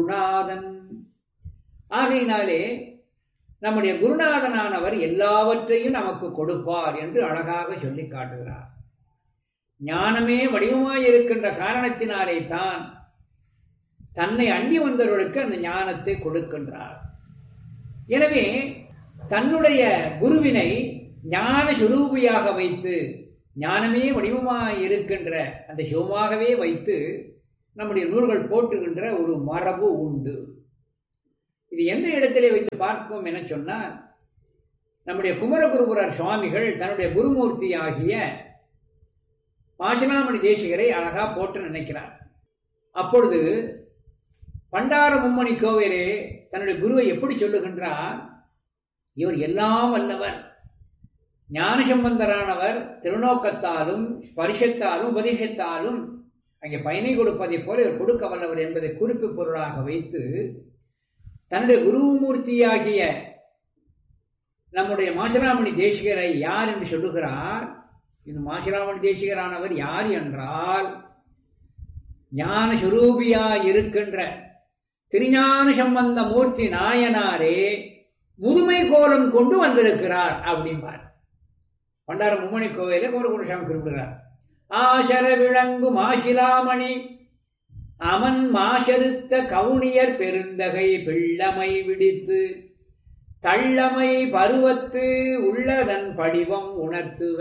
குருநாதன் ஆகையினாலே நம்முடைய குருநாதனானவர் எல்லாவற்றையும் நமக்கு கொடுப்பார் என்று அழகாக சொல்லி காட்டுகிறார் ஞானமே வடிவமாயிருக்கின்ற காரணத்தினாலே தான் தன்னை அண்டி வந்தவர்களுக்கு அந்த ஞானத்தை கொடுக்கின்றார் எனவே தன்னுடைய குருவினை ஞான சுரூபியாக வைத்து ஞானமே வடிவமாய் இருக்கின்ற அந்த சிவமாகவே வைத்து நம்முடைய நூல்கள் போட்டுகின்ற ஒரு மரபு உண்டு இது எந்த இடத்திலே வைத்து பார்க்கும் என சொன்னால் நம்முடைய குமரகுருபுரர் சுவாமிகள் தன்னுடைய குருமூர்த்தி ஆகிய பாசனாமணி தேசிகரை அழகா போட்டு நினைக்கிறார் அப்பொழுது பண்டார மும்மணி கோவிலே தன்னுடைய குருவை எப்படி சொல்லுகின்றார் இவர் எல்லாம் வல்லவர் ஞானசம்பந்தரானவர் திருநோக்கத்தாலும் ஸ்பரிசத்தாலும் உபதேசத்தாலும் அங்கே பயனை கொடுப்பதை போல இவர் கொடுக்க வல்லவர் என்பதை குறிப்பு பொருளாக வைத்து தன்னுடைய குருமூர்த்தியாகிய நம்முடைய மாசிராமணி தேசிகரை யார் என்று சொல்லுகிறார் இந்த மாசிராமணி தேசிகரானவர் யார் என்றால் ஞான சுரூபியாய் இருக்கின்ற திருஞான சம்பந்த மூர்த்தி நாயனாரே முதுமை கோலம் கொண்டு வந்திருக்கிறார் அப்படிம்பார் பண்டார மும்மணி கோவில கோரகுருசாமி குறிப்பிடுகிறார் ஆசர விளங்கு மாசிலாமணி அமன் மாசருத்த கவுனியர் பெருந்தகை பிள்ளமை விடித்து தள்ளமை பருவத்து உள்ளதன் படிவம் உணர்த்துவ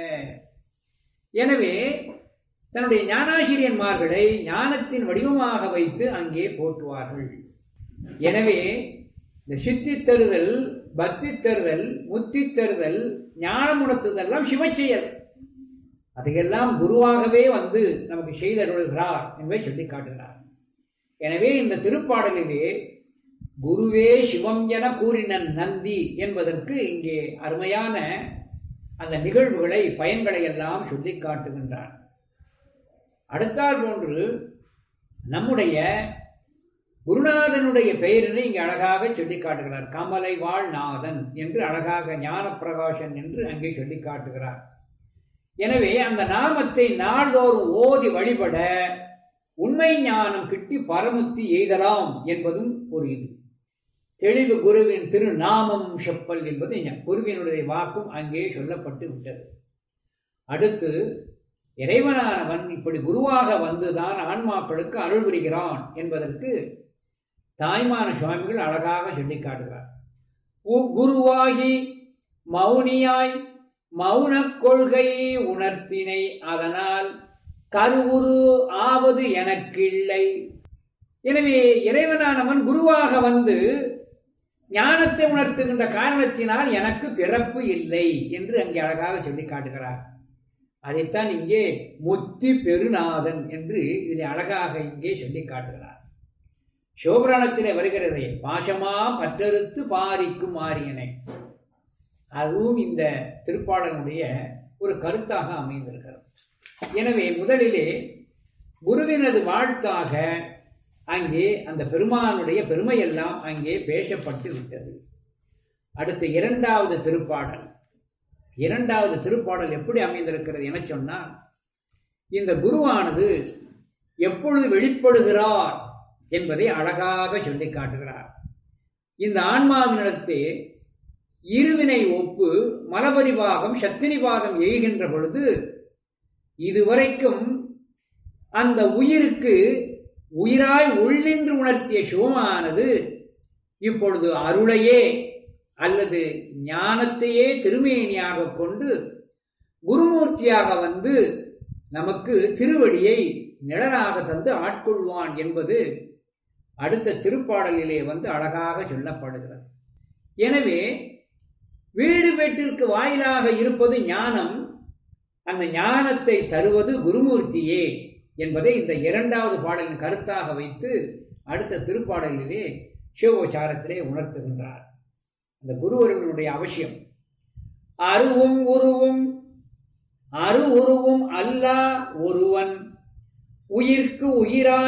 எனவே தன்னுடைய ஞானாசிரியன்மார்களை ஞானத்தின் வடிவமாக வைத்து அங்கே போற்றுவார்கள் எனவே இந்த சித்தி தருதல் பக்தி தருதல் முத்தி தருதல் ஞானம் உணர்த்துதெல்லாம் சிவச்செயல் அதையெல்லாம் குருவாகவே வந்து நமக்கு செய்தருள்கிறார் என்பதை சொல்லி காட்டுகிறார் எனவே இந்த திருப்பாடலிலே குருவே சிவம் என கூறின நந்தி என்பதற்கு இங்கே அருமையான அந்த நிகழ்வுகளை பயன்களை எல்லாம் சொல்லி காட்டுகின்றார் அடுத்தால் போன்று நம்முடைய குருநாதனுடைய பெயரினை இங்கே அழகாக சொல்லி காட்டுகிறார் கமலை வாழ்நாதன் என்று அழகாக ஞான பிரகாசன் என்று அங்கே சொல்லி காட்டுகிறார் எனவே அந்த நாமத்தை நாள்தோறும் ஓதி வழிபட உண்மை ஞானம் கிட்டி பரமுத்தி எய்தலாம் என்பதும் ஒரு இது தெளிவு குருவின் திருநாமம் செப்பல் என்பது குருவினுடைய வாக்கும் அங்கே சொல்லப்பட்டு விட்டது அடுத்து இறைவனானவன் இப்படி குருவாக வந்துதான் ஆன்மாக்களுக்கு அருள் புரிகிறான் என்பதற்கு தாய்மான சுவாமிகள் அழகாக சொல்லி காட்டுகிறார் குருவாகி மௌனியாய் மௌன கொள்கை உணர்த்தினை அதனால் கருவுரு ஆவது எனக்கில்லை எனவே இறைவனானவன் குருவாக வந்து ஞானத்தை உணர்த்துகின்ற காரணத்தினால் எனக்கு பிறப்பு இல்லை என்று அங்கே அழகாக சொல்லி காட்டுகிறார் அதைத்தான் இங்கே முத்தி பெருநாதன் என்று இதில் அழகாக இங்கே சொல்லி காட்டுகிறார் சிவபுராணத்திலே வருகிறதே பாசமா பற்றறுத்து பாரிக்கும் ஆரியனை அதுவும் இந்த திருப்பாளனுடைய ஒரு கருத்தாக அமைந்திருக்கிறது எனவே முதலிலே குருவினது வாழ்த்தாக அங்கே அந்த பெருமானுடைய பெருமையெல்லாம் அங்கே பேசப்பட்டு விட்டது அடுத்து இரண்டாவது திருப்பாடல் இரண்டாவது திருப்பாடல் எப்படி அமைந்திருக்கிறது என சொன்னால் இந்த குருவானது எப்பொழுது வெளிப்படுகிறார் என்பதை அழகாக சொல்லி காட்டுகிறார் இந்த ஆன்மாவினிடத்தே இருவினை ஒப்பு மலபரிவாகம் சத்தினிபாதம் எய்கின்ற பொழுது இதுவரைக்கும் அந்த உயிருக்கு உயிராய் உள்ளின்று உணர்த்திய சிவமானது இப்பொழுது அருளையே அல்லது ஞானத்தையே திருமேனியாக கொண்டு குருமூர்த்தியாக வந்து நமக்கு திருவடியை நிழலாக தந்து ஆட்கொள்வான் என்பது அடுத்த திருப்பாடலிலே வந்து அழகாக சொல்லப்படுகிறது எனவே வீடு வீட்டிற்கு வாயிலாக இருப்பது ஞானம் அந்த ஞானத்தை தருவது குருமூர்த்தியே என்பதை இந்த இரண்டாவது பாடலின் கருத்தாக வைத்து அடுத்த திருப்பாடலிலே சிவோச்சாரத்திலே உணர்த்துகின்றார் அந்த குருவருவனுடைய அவசியம் அருவும் உருவும் அரு உருவும் அல்ல ஒருவன் உயிர்க்கு உயிராய்